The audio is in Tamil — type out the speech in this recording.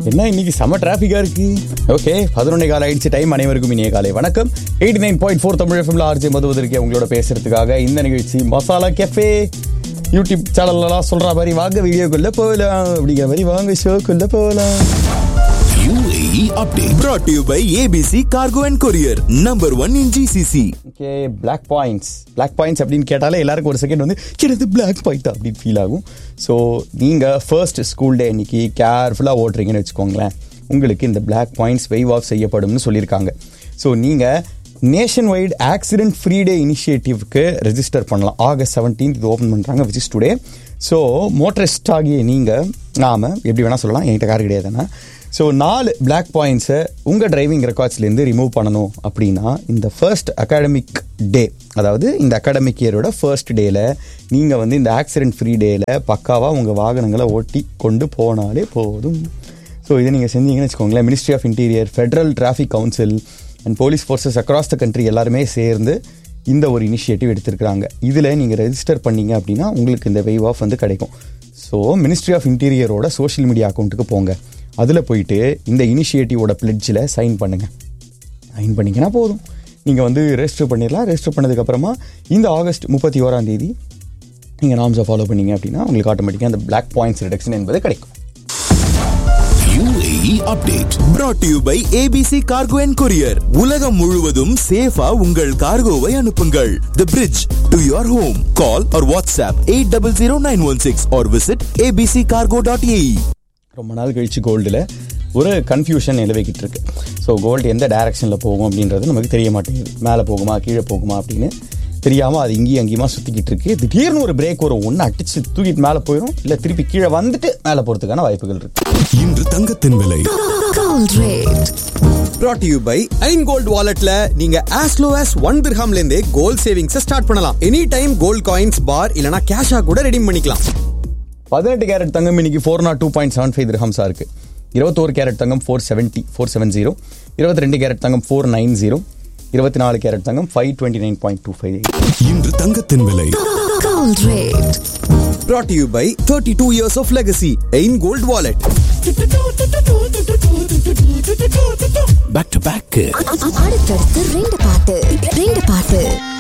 என்ன இன்னைக்கு செம டிராஃபிக்கா இருக்கு ஓகே பதினொன்னே கால ஆயிடுச்சு டைம் அனைவருக்கும் இனிய காலை வணக்கம் eighty nine point four Tamil எஃப்எம்ல ஆர்ஜே மதுவது இருக்கேன் உங்களோட பேசுறதுக்காக இந்த நிகழ்ச்சி மசாலா கெஃபே யூடியூப் சேனல்லாம் சொல்ற மாதிரி வாங்க வீடியோக்குள்ள போகலாம் அப்படிங்கிற மாதிரி வாங்க ஷோக்குள்ள போகலாம் UAE update brought to you by ABC Cargo and Courier, number one in GCC. Okay black points black points அப்படின்னு கேட்டாலே எல்லாருக்கும் ஒரு செகண்ட் வந்து என்னது பிளாக் பாயிண்ட் அப்படின்னு ஃபீல் ஆகும் ஸோ நீங்கள் ஃபர்ஸ்ட் ஸ்கூல் டே இன்னைக்கு கேர்ஃபுல்லாக ஓட்டுறீங்கன்னு வச்சுக்கோங்களேன் உங்களுக்கு இந்த பிளாக் பாயிண்ட்ஸ் வெய்வ் ஆஃப் செய்யப்படும்னு சொல்லியிருக்காங்க ஸோ நீங்கள் nation wide accident free day இனிஷியேட்டிவ்க்கு ரெஜிஸ்டர் பண்ணலாம் ஆகஸ்ட் செவன்டீன்த் இது ஓப்பன் பண்ணுறாங்க which is today so motorist ஆகிய நீங்கள் நாம எப்படி வேணால் சொல்லலாம் என்கிட்ட கார் கிடையாதுன்னா ஸோ நாலு பிளாக் பாயிண்ட்ஸை உங்கள் டிரைவிங் ரெக்கார்ட்ஸ்லேருந்து ரிமூவ் பண்ணணும் அப்படின்னா இந்த ஃபர்ஸ்ட் அகாடமிக் டே அதாவது இந்த அகாடமிக் இயரோட ஃபர்ஸ்ட் டேல நீங்கள் வந்து இந்த ஆக்சிடென்ட் ஃப்ரீ டேல பக்காவாக உங்கள் வாகனங்களை ஓட்டி கொண்டு போனாலே போதும் ஸோ இதை நீங்கள் செஞ்சீங்கன்னு வச்சுக்கோங்களேன் ministry of interior federal traffic council and police forces across the country எல்லாருமே சேர்ந்து இந்த ஒரு இனிஷியேட்டிவ் எடுத்திருக்கிறாங்க இதில் நீங்கள் ரெஜிஸ்டர் பண்ணீங்க அப்படின்னா உங்களுக்கு இந்த வெய்வ் ஆஃப் வந்து கிடைக்கும் ஸோ மினிஸ்ட்ரி ஆஃப் இன்டீரியரோட சோஷியல் மீடியா அக்கௌண்ட்டுக்கு போங்க அதில் போயிட்டு இந்த இனிஷியேட்டிவோட பிளட்ஜில் சைன் பண்ணுங்கள் சைன் பண்ணிங்கன்னா போதும் நீங்கள் வந்து ரெஜிஸ்டர் பண்ணிடலாம் ரெஜிஸ்டர் பண்ணதுக்கப்புறமா இந்த ஆகஸ்ட் முப்பத்தி ஓராம் தேதி நீங்கள் நாம்ஸை ஃபாலோ பண்ணீங்க அப்படின்னா உங்களுக்கு ஆட்டோமேட்டிக்காக அந்த பிளாக் பாயிண்ட்ஸ் ரிடக்ஷன் என்பது கிடைக்கும் UAE update brought to you by ABC Cargo and Courier. உலகம் முழுவதும் சேஃபா உங்கள் கார்கோவை அனுப்புங்கள். The bridge to your home. Call or WhatsApp 800916 or visit abccargo.ae. ரொம்ப நாள் கழிச்சு கோல்டில் ஒரு கன்ஃபியூஷன் நிலவிக்கிட்டு இருக்கு ஸோ கோல்டு எந்த டைரக்ஷனில் போகும் அப்படின்றது நமக்கு தெரிய மாட்டேங்குது மேலே போகுமா கீழே போகுமா அப்படின்னு தெரியாமல் அது இங்கேயும் அங்கேயுமா சுற்றிக்கிட்டு இருக்கு திடீர்னு ஒரு பிரேக் வரும் ஒன்று அடிச்சு தூக்கிட்டு மேலே போயிடும் இல்லை திருப்பி கீழே வந்துட்டு மேலே போகிறதுக்கான வாய்ப்புகள் இருக்கு இன்று தங்கத்தின் விலை Gold rate. brought to you by Ain gold வாலெட்ல நீங்க as low as ஒன் திர்ஹாம்ல இருந்தே கோல்ட் சேவிங்ஸ் ஸ்டார்ட் பண்ணலாம் any time gold coins bar இல்லனா கேஷா கூட ரெடீம் பண்ணிக்கலாம் பதினெட்டு கேரட் தங்கம் இன்னைக்கு four nought two point seven five திரஹம்ஸாக இருக்கு இருபத்தோரு கேரட் தங்கம் four seventy four seven zero இருபத்தி ரெண்டு கேரட் தங்கம் ஃபோர் நைன் ஜீரோ இருபத்தி நாலு கேரட் தங்கம் five twenty nine point two five இன்று தங்கத்தின் விலை Gold rate. brought to you by 32 years of legacy Ain gold wallet back to back அடுத்தடுத்து ரெண்டு பாட்டு ரெண்டு பாட்டு